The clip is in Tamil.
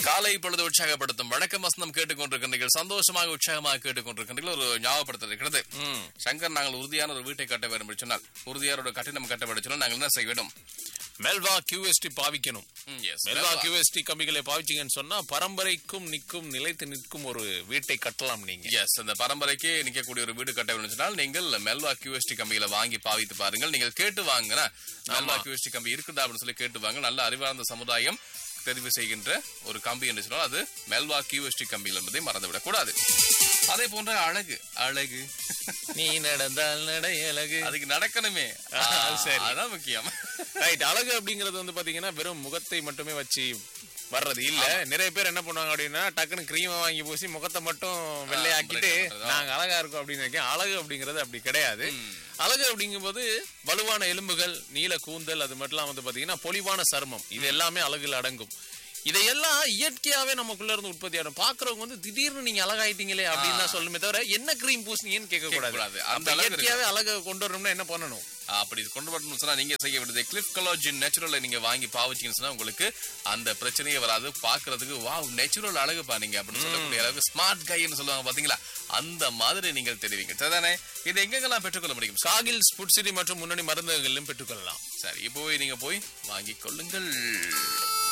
காலை பொழுது உற்சாகப்படுத்தும் வணக்கம் வசந்தம் கேட்டுக்கொண்டிருக்கின்றீர்கள் சந்தோஷமாக உற்சாகமாக கேட்டுக்கொண்டிருக்கின்றீர்கள் ஒரு ஞாபகப்படுத்த இருக்கிறது ம். சங்கர் நாங்கள் உறுதியான ஒரு வீட்டை கட்ட வேண்டும் என்று சொன்னால் உறுதியான ஒரு கட்டிடம் கட்ட வேண்டும் சொன்னால் நாங்கள் என்ன செய்ய வேண்டும் மெல்வா கியூஎஸ்டி பாவிக்கணும் ம், yes, மெல்வா மெல்வா. கியூஎஸ்டி கம்பிகளை பாவிச்சீங்கன்னு சொன்னா பரம்பரைக்கும் நிற்கும் நிலைத்து நிற்கும் ஒரு வீட்டை கட்டலாம் நீங்க எஸ் அந்த பரம்பரைக்கு நிற்கக்கூடிய ஒரு வீடு கட்ட வேண்டும் சொன்னால் நீங்கள் மெல்வா கியூஎஸ்டி கம்பிகளை வாங்கி பாவித்து பாருங்கள் நீங்கள் கேட்டு வாங்கினா மெல்வா கியூஎஸ்டி கம்பி இருக்குதா அப்படின்னு சொல்லி கேட்டு வாங்க நல்ல அறிவார்ந்த சமுதாயம் தெரிவு செய்கின்ற ஒரு கம்பி என்று சொன்னால் அது மெல்வா கியூஎஸ்டி கம்பிகள் என்பதை மறந்துவிடக் கூடாது அதே போன்ற அழகு அழகு நீ நடந்தால் நடை அழகு அதுக்கு நடக்கணுமே ஆ, அது சரி. அதான் முக்கியம் ரைட் அழகு அப்படிங்கறது வந்து பாத்தீங்கன்னா வெறும் முகத்தை மட்டுமே வச்சு வர்றது இல்ல நிறைய பேர் என்ன பண்ணுவாங்க அப்படின்னா டக்குன்னு கிரீமை வாங்கி பூசி முகத்தை மட்டும் வெள்ளையாக்கிட்டு break பண்றது. நாங்க அழகா இருக்கோம் அப்படின்னு நினைக்கிறேன் அழகு அப்படிங்கிறது அப்படி கிடையாது அழகு அப்படிங்கும்போது வலுவான எலும்புகள் நீல கூந்தல் அது மட்டும் இல்லாம வந்து பாத்தீங்கன்னா பொலிவான சருமம் இது எல்லாமே அழகுல அடங்கும் இதையெல்லாம் இயற்கையாவே நமக்குள்ள இருந்து உற்பத்தி ஆகும் பாக்குறவங்க வந்து திடீர்னு நீங்க அழகாயிட்டீங்களே அப்படின்னு தான் சொல்லுமே தவிர என்ன கிரீம் பூசினீங்கன்னு கேட்க கூடாது கேட்கக்கூடாது. அந்த அந்த அளவுக்கு இயற்கையாவே அழகை கொண்டு வரணும்னா என்ன பண்ணணும் அப்படி கொண்டு வரணும்னு சொன்னா நீங்க செய்ய வேண்டியது கிளிஃப் கலோஜின் நேச்சுரலை நீங்க வாங்கி பாவிச்சீங்கன்னு சொன்னா உங்களுக்கு அந்த பிரச்சனையே வராது பாக்குறதுக்கு வாவ் நேச்சுரல் அழகுப்பா நீங்க அப்படின்னு சொல்லக்கூடிய அளவுக்கு ஸ்மார்ட் கைன்னு சொல்லுவாங்க பாத்தீங்களா அந்த மாதிரி நீங்கள் தெரிவிங்க சரிதானே இது எங்கெங்கெல்லாம் பெற்றுக்கொள்ள முடியும் காகில் ஸ்புட் சிட்டி மற்றும் முன்னணி மருந்தகங்களிலும் பெற்றுக்கொள்ளலாம் சரி இப்போ நீங்க போய் வாங்கிக் கொள்ளுங்கள்